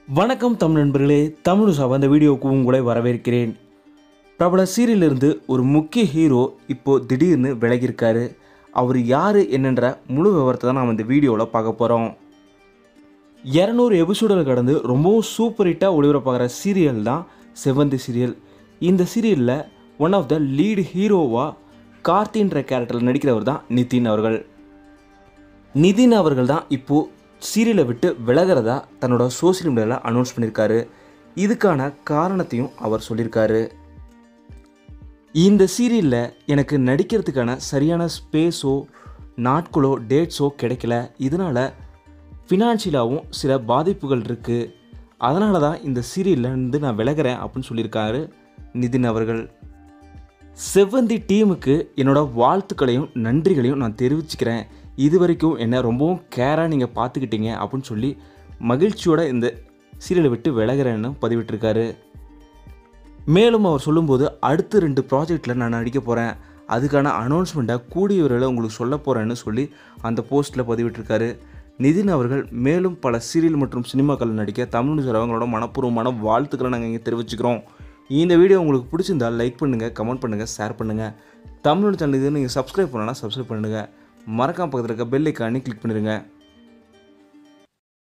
வணக்கம் தமிழ் நண்பர்களே தமிழ் சாப் அந்த வீடியோவுக்கு உங்களை வரவேற்கிறேன் பிரபல சீரியலிருந்து ஒரு முக்கிய ஹீரோ இப்போ திடீர்னு விலகியிருக்காரு அவர் யார் என்னன்ற முழு விவரத்தை தான் நாம் இந்த வீடியோவில் பார்க்க போகிறோம் இரநூறு எபிசோடில் கடந்து ரொம்பவும் சூப்பர் ஹிட்டாக ஒளிபரப்பாகிற சீரியல் தான் செவந்தி சீரியல் இந்த சீரியலில் ஒன் ஆஃப் த லீடு ஹீரோவாக கார்த்தின்ற கேரக்டரில் நடிக்கிறவர் தான் நிதின் அவர்கள் நிதின் அவர்கள் தான் இப்போது சீரியலை விட்டு விலகிறதா தன்னோட சோஷியல் மீடியாவில் அனௌன்ஸ் பண்ணியிருக்காரு இதுக்கான காரணத்தையும் அவர் சொல்லியிருக்காரு இந்த சீரியலில் எனக்கு நடிக்கிறதுக்கான சரியான ஸ்பேஸோ நாட்களோ டேட்ஸோ கிடைக்கல இதனால் ஃபினான்ஷியலாகவும் சில பாதிப்புகள் இருக்குது அதனால தான் இந்த சீரியல்ல இருந்து நான் விலகிறேன் அப்படின்னு சொல்லியிருக்காரு நிதின் அவர்கள் செவ்வந்தி டீமுக்கு என்னோட வாழ்த்துக்களையும் நன்றிகளையும் நான் தெரிவிச்சுக்கிறேன் இது வரைக்கும் என்னை ரொம்பவும் கேராக நீங்கள் பார்த்துக்கிட்டீங்க அப்படின்னு சொல்லி மகிழ்ச்சியோட இந்த சீரியலை விட்டு விலகிறேன்னு பதிவிட்டிருக்காரு மேலும் அவர் சொல்லும்போது அடுத்த ரெண்டு ப்ராஜெக்டில் நான் நடிக்க போகிறேன் அதுக்கான அனௌன்ஸ்மெண்ட்டை கூடிய விரைவில் உங்களுக்கு சொல்ல போகிறேன்னு சொல்லி அந்த போஸ்ட்டில் பதிவிட்டிருக்காரு நிதின் அவர்கள் மேலும் பல சீரியல் மற்றும் சினிமாக்கள் நடிக்க தமிழ் சார் அவங்களோட மனப்பூர்வமான வாழ்த்துக்களை நாங்கள் இங்கே தெரிவிச்சுக்கிறோம் இந்த வீடியோ உங்களுக்கு பிடிச்சிருந்தால் லைக் பண்ணுங்கள் கமெண்ட் பண்ணுங்கள் ஷேர் பண்ணுங்கள் தமிழ் சேனல் இது நீங்கள் சப்ஸ்கிரைப் பண்ணலாம் சப்ஸ்கிரைப் பண்ணுங்கள் மறக்காம பக்கத்தில் இருக்க பெல் ஐக்கானே கிளிக் பண்ணிடுங்க